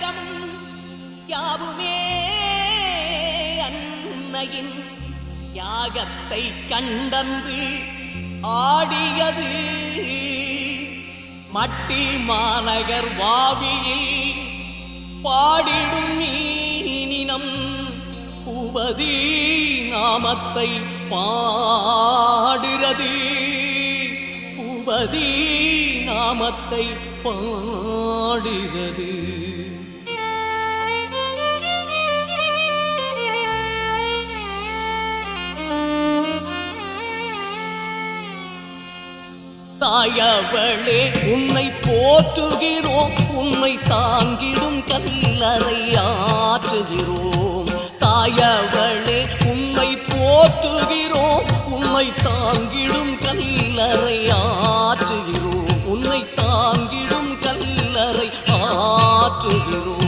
கண்டம் யாவுமே அன்னையின் யாகத்தை கண்டன்று ஆடியது மட்டி மாநகர் வாவியில் பாடிடும் நீனினம் உபதி நாமத்தை பாடுகிறது உபதி நாமத்தை பாடுகிறது தாயவளே உன்னை போற்றுகிறோம் உன்னை தாங்கிடும் கல்லறை ஆற்றுகிறோம் தாயவளே உன்னை போற்றுகிறோம் உன்னை தாங்கிடும் கல்லறை ஆற்றுகிறோம் உன்னை தாங்கிடும் கல்லறை ஆற்றுகிறோம்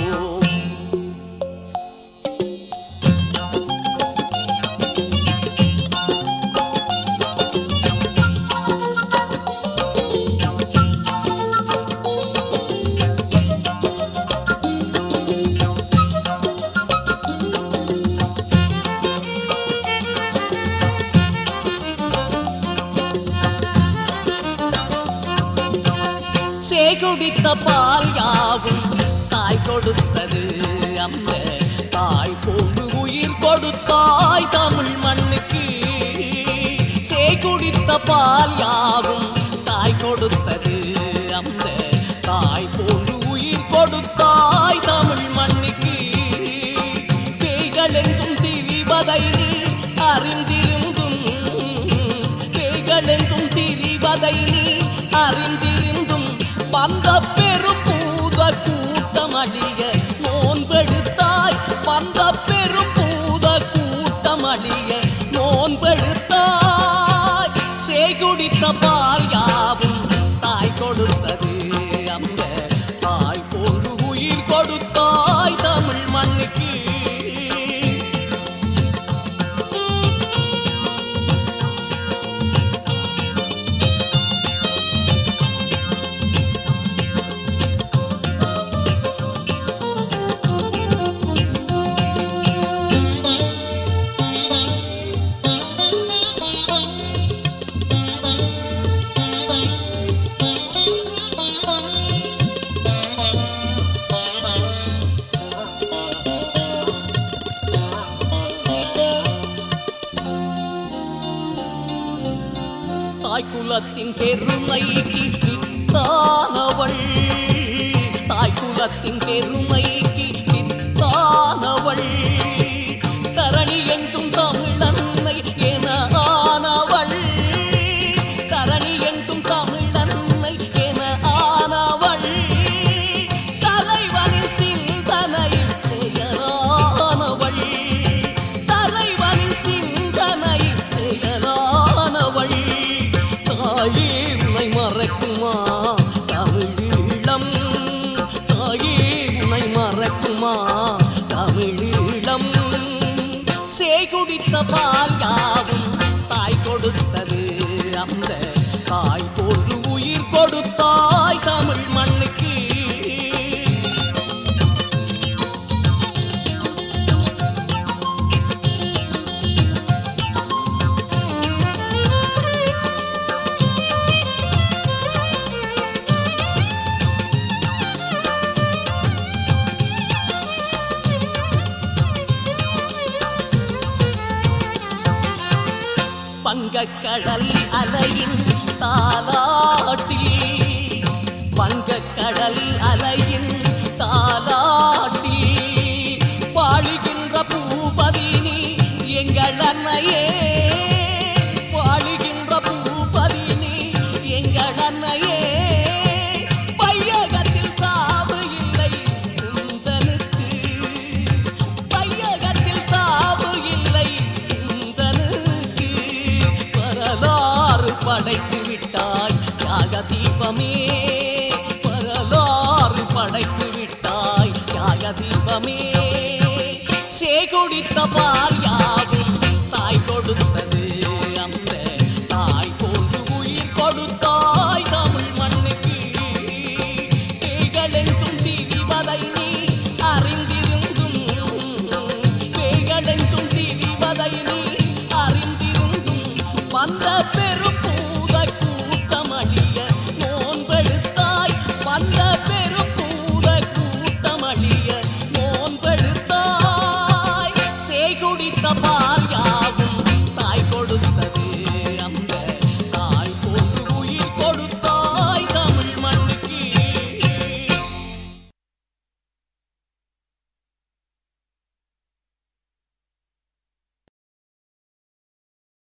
சேகுடித்த பால் யாவும் தாய் கொடுத்தது அந்த தாய் போன்று உயிர் கொடுத்தாய் தமிழ் மண்ணுக்கு சேகுடித்த பால் யாவும் தாய் கொடுத்தது அந்த தாய் போன்று உயிர் கொடுத்தாய் தமிழ் மண்ணுக்கு பேய்களெங்கும் திரிவதை நீ அறிந்திருந்தும் பேய்களெங்கும் திரிவதை நீ அறிந்திருந்தும் வந்த பெரும் பூத கூட்டமடிய நோன்பெடுத்தாய் வந்த பெரும் பூத கூட்டமடிய நோன்பெடுத்தாய் சேகுடித்த பால் யாவும் தாய் கொடுத்தது அந்த தாய் போன்று உயிர் கொடுத்தாய் தமிழ் மண்ணுக்கு தாய் குலத்தின் பெருமைக்கு வித்தானவள் தாய் குலத்தின் பெருமைக்கு வித்தானவள் தரணி எங்கும் தமிழன்னை என ஆனவள் தரணி எங்கும் தமிழன்னை என ஆனவள் தலைவனின் சிந்தனையில் செயலானவள் தலைவனின் சிந்தனையில் செயலானவள் தாயே உன்னை மறக்குமா தமிழீழம் தாயே உன்னை மறக்குமா தமிழீழம் சேகுடித்த பால் யாவும் தாய் கொடுத்தது அந்த தாய் போன்று உயிர் கொடுத்தாய் தமிழ் மண்ணுக்கு பங்கக்கடல் அலையின் தாலாட்டி பங்கக்கடல் அலையின் தாலாட்டி வாழுகின்ற பூபதினி எங்கள் அன்னையே வாழுகின்ற பூபதினி எங்கள் அன்னையே பையகத்தில் சாவு இல்லை உந்தனுக்கு பையகத்தில் சாவு இல்லை உந்தனுக்கு வரலாறு படைத்து விட்டாய் தியாக தீபமே வரலாறு படைத்து விட்டாய் தியாக தீபமே சேகுடித்த பால் யாவும் தாய் கொடுத்தது அந்த தாய் போன்று உயிர் கொடுத்தாய் தமிழ் மண்ணுக்கு தேய்களெங்கும் திரிவதை நீ அந்த பெரும்